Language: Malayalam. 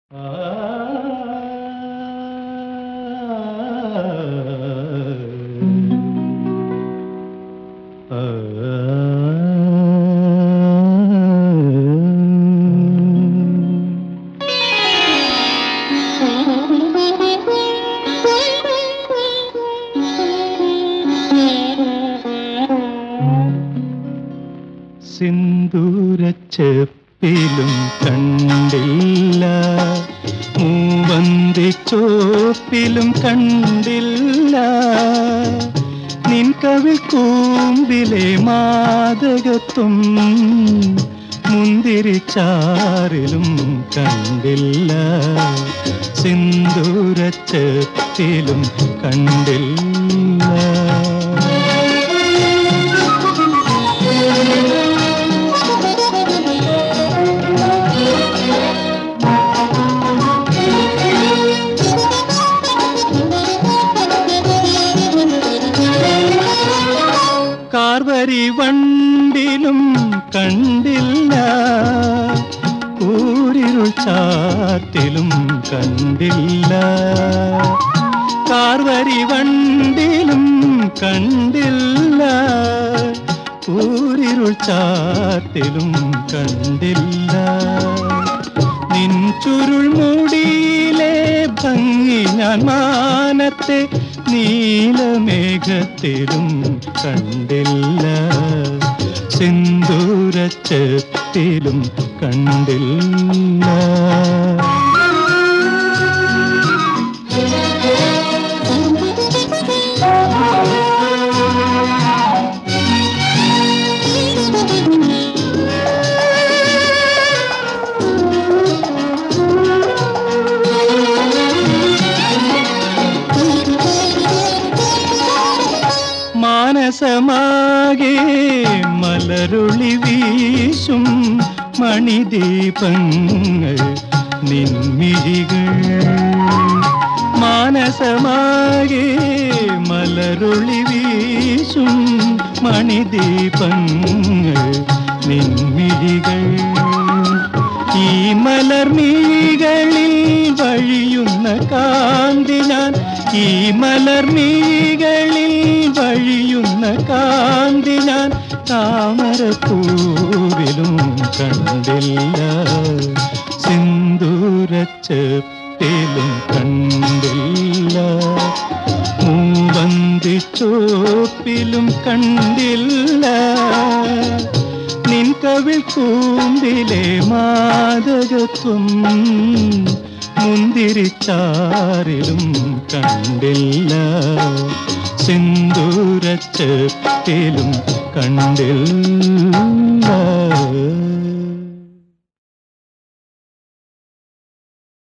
സിന്ദൂരച്ചെപ്പിലും കണ്ടില്ല മൂവന്തിച്ചോപ്പിലും കണ്ടില്ല നിൻ കവിൾ കൂമ്പിലെ മാതകത്വം മുന്തിരിച്ചാറിലും കണ്ടില്ല സിന്ദൂരച്ചെപ്പിലും കണ്ടില്ല കാർവരി വണ്ടിലും കണ്ടില്ല കൂരിരുൾ ചാറ്റിലും കണ്ടില്ല കാർവരി വണ്ടിലും കണ്ടില്ല കൂരിരുൾ ചാറ്റിലും കണ്ടില്ല നിൻ ചുരുൾ മുടിയിലെ ഭംഗി ഞാൻ മാനത്തെ നീലമേഘത്തിലും കണ്ടില്ല സിന്ദൂരച്ചത്തിലും കണ്ടില്ല മാനസമാകെ മലരുളി വീശും മണിദീപങ്ങൾ നിൻമിഴികൾ മാനസമാകെ മലരുളി വീശും മണിദീപങ്ങൾ നിൻമിഴികൾ ഈ മലർമിഴികളിൽ വഴിയുന്ന കാന്തി ഞാൻ ഈ മലർമിഴികളിൽ വഴിയുന്ന കാന്തി ഞാൻ താമരപ്പൂവിലും കണ്ടില്ല സിന്ദൂരച്ചപ്പിലും കണ്ടില്ല മൂവന്തിച്ചോപ്പിലും കണ്ടില്ല നിൻ കവിൾ കൂമ്പിലെ മാതകത്വം മുന്തിരിച്ചാറിലും കണ്ടില്ല സിന്ദൂരച്ചപ്പിലും കണ്ടില്ല